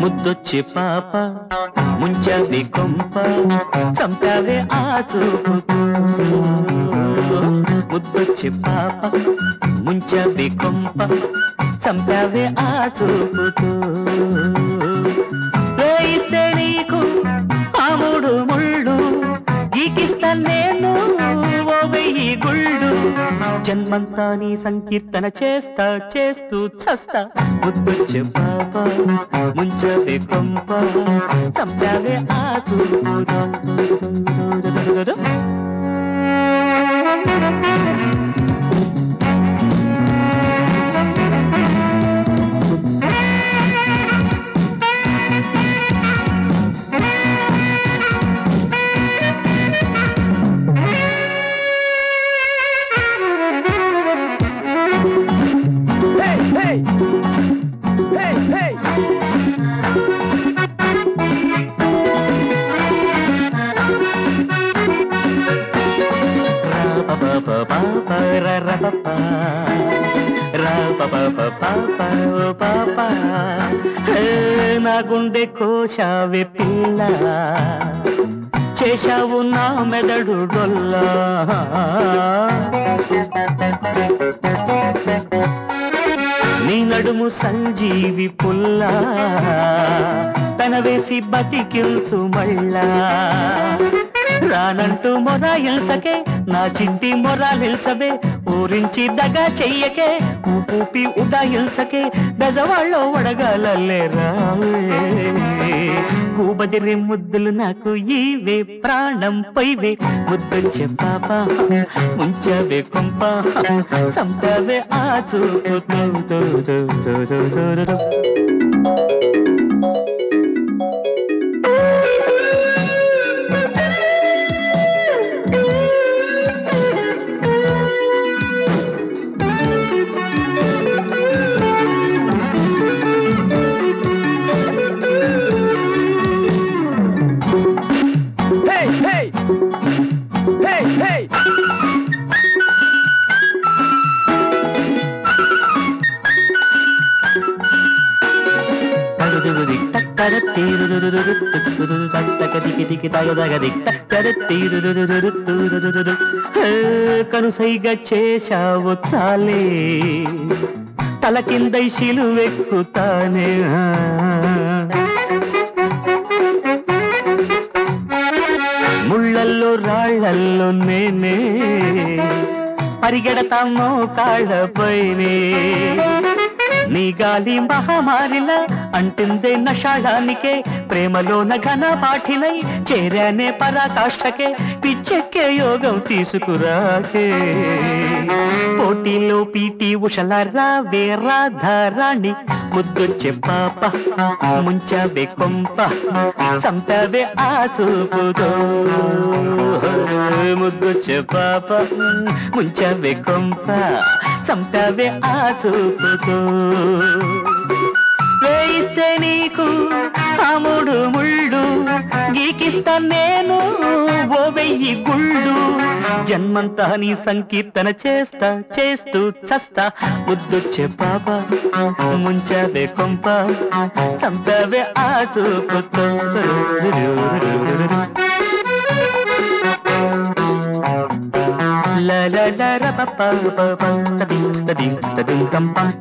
ముద్దొచ్చి పాప ముంచవి కొంప చంపావే ఆ చూపుతూ ముద్దొచ్చి పాప ముంచవి కొంప చంపావే ఆ చూపుతూ వేయిస్తే నీకు ఆ మూడు ముళ్ళు గీకిస్తా నేను ఓ వెయ్యి గుళ్ళు జన్మంతా నీ సంకీర్తన చేస్తా చేస్తూ చస్తా ముద్దొచ్చే పాప ముంచవే కొంప చంపావే ఆ చూపు Hey, hey! Hey, hey! నా గుండె కోశావే పిల్ల చేశావు నా మెదడు డొల్లా నీ నడుము సంజీవి పుల్లా తన వేసి బతికిల్చు మళ్ళా రానంటూ మొరాయిల్సకే నా చింటి మొరాలిల్సవే ఊరించి దగా చెయ్యకే ఊపి ఉడాయిల్సకే బెజవాళ్ళో వడగాలల్లే రావే కూబదిరి ముద్దులు నాకు ఈవే ప్రాణం పైవే ముద్దొచ్చే పాప ముంచవే కొంప సంపవే ఆ చూపు Hey, hey! Hey, hey! కనుసైగా చేశావు చాలే తల కింద శిలువెక్కుతానే ముళ్ళల్లో రాళ్ళల్లో నేనే పరిగెడతామో కాళ్ళపైనే నీ గాలి మహమారిలా అంటిందే నషాళానికే ప్రేమలోన ఘన పాఠినై చేరానే పరాకాష్ఠకే పిచ్చెక్కే యోగం తీసుకురాకే పోటీలో పీటి ఉషల రావే రాధారాణి ముద్దొచ్చే పాప ముంచవే కొంప సంతవే ఆ చూపుతో ముద్దొచ్చే పాప ముంచవే కొంప సంతవే ఆ చూపుతో వేయిస్తే నీకు ఆ మూడు ముళ్ళు గీకిస్తా నేను ఓ వెయ్యి గుళ్ళు జన్మంతా నీ సంకీర్తన చేస్తా చేస్తూ చస్తా ముద్దొచ్చే పాప ముంచవే కొంప చంపవే ఆ చూపుతో ల ల ల ర ప ప ప ప తది తది తదిం తం ప